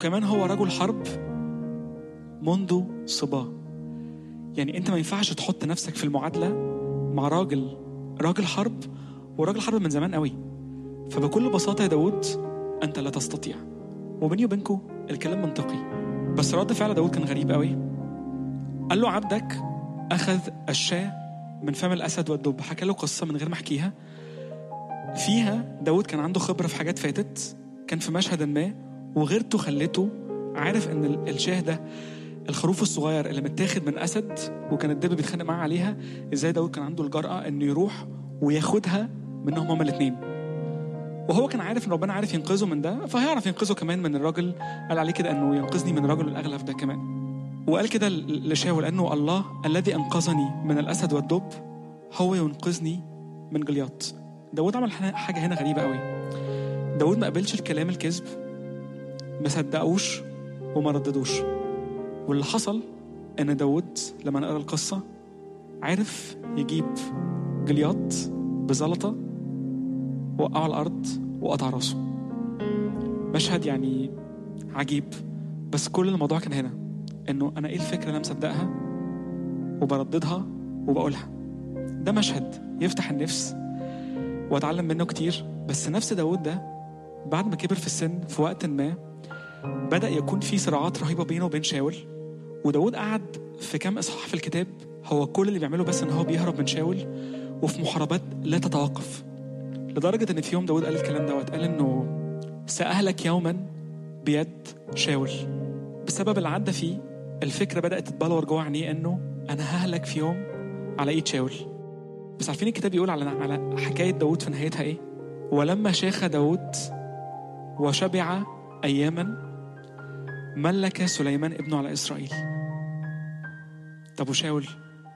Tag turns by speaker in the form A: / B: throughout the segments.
A: وكمان هو رجل حرب منذ صباه يعني انت ما ينفعش تحط نفسك في المعادله مع راجل راجل حرب وراجل حرب من زمان قوي فبكل بساطه يا داود انت لا تستطيع وبيني وبينكم الكلام منطقي بس رد فعل داود كان غريب قوي قال له عبدك اخذ الشاه من فم الاسد والدب حكى له قصه من غير ما احكيها فيها داود كان عنده خبره في حاجات فاتت كان في مشهد ما وغيرته خلته عارف ان ال- الشاه ده الخروف الصغير اللي متاخد من اسد وكان الدب بيتخانق معاه عليها ازاي داود كان عنده الجرأه انه يروح وياخدها منهم هما الاثنين وهو كان عارف ان ربنا عارف ينقذه من ده فهيعرف ينقذه كمان من الراجل قال عليه كده انه ينقذني من الرجل الاغلف ده كمان وقال كده ل- لشاول انه الله الذي انقذني من الاسد والدب هو ينقذني من جلياط داود عمل ح- حاجه هنا غريبه قوي داود ما قبلش الكلام الكذب ما صدقوش وما رددوش واللي حصل ان داود لما نقرا القصه عرف يجيب جلياط بزلطه وقعه على الارض وقطع راسه مشهد يعني عجيب بس كل الموضوع كان هنا انه انا ايه الفكره اللي انا مصدقها وبرددها وبقولها ده مشهد يفتح النفس واتعلم منه كتير بس نفس داود ده بعد ما كبر في السن في وقت ما بدأ يكون في صراعات رهيبة بينه وبين شاول وداود قعد في كام إصحاح في الكتاب هو كل اللي بيعمله بس إن هو بيهرب من شاول وفي محاربات لا تتوقف لدرجة إن في يوم داود قال الكلام دوت قال إنه سأهلك يوما بيد شاول بسبب اللي عدى فيه الفكرة بدأت تتبلور جوه عينيه إنه أنا ههلك في يوم على إيد شاول بس عارفين الكتاب يقول على على حكاية داود في نهايتها إيه؟ ولما شاخ داود وشبع أياما ملك سليمان ابنه على إسرائيل طب وشاول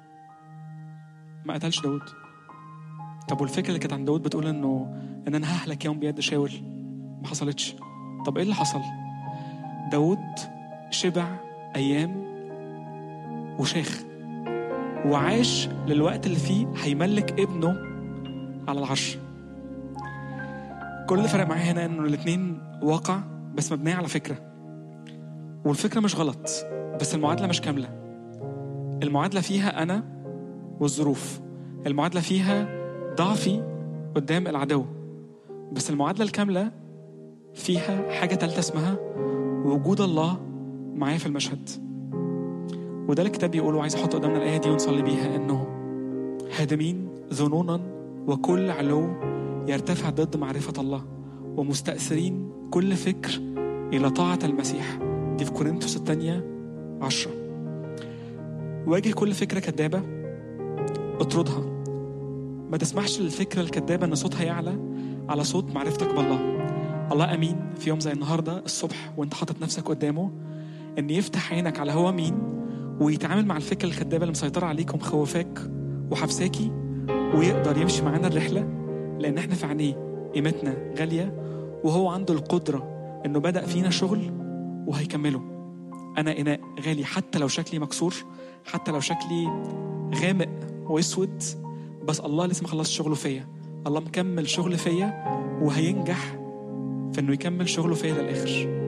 A: ما قتلش داود طب والفكرة اللي كانت عند داود بتقول إنه إن أنا ههلك يوم بيد شاول ما حصلتش طب إيه اللي حصل؟ داود شبع أيام وشاخ وعاش للوقت اللي فيه هيملك ابنه على العرش كل اللي فرق معايا هنا انه الاتنين واقع بس مبنية على فكرة والفكرة مش غلط بس المعادلة مش كاملة المعادلة فيها أنا والظروف المعادلة فيها ضعفي قدام العدو بس المعادلة الكاملة فيها حاجة تالتة اسمها وجود الله معايا في المشهد وده اللي الكتاب بيقوله عايز احط قدامنا الايه دي ونصلي بيها انه هادمين ظنونا وكل علو يرتفع ضد معرفه الله ومستأثرين كل فكر الى طاعه المسيح دي في كورنثوس الثانيه عشرة واجه كل فكره كذابه اطردها ما تسمحش للفكره الكذابه ان صوتها يعلى على صوت معرفتك بالله الله امين في يوم زي النهارده الصبح وانت حاطط نفسك قدامه ان يفتح عينك على هو مين ويتعامل مع الفكره الكدابه اللي مسيطره عليك ومخوفاك وحبساكي ويقدر يمشي معانا الرحله لان احنا في عينيه قيمتنا غاليه وهو عنده القدره انه بدا فينا شغل وهيكمله انا اناء غالي حتى لو شكلي مكسور حتى لو شكلي غامق واسود بس الله لسه ما خلصش شغله فيا الله مكمل شغل فيا وهينجح في انه يكمل شغله فيا للاخر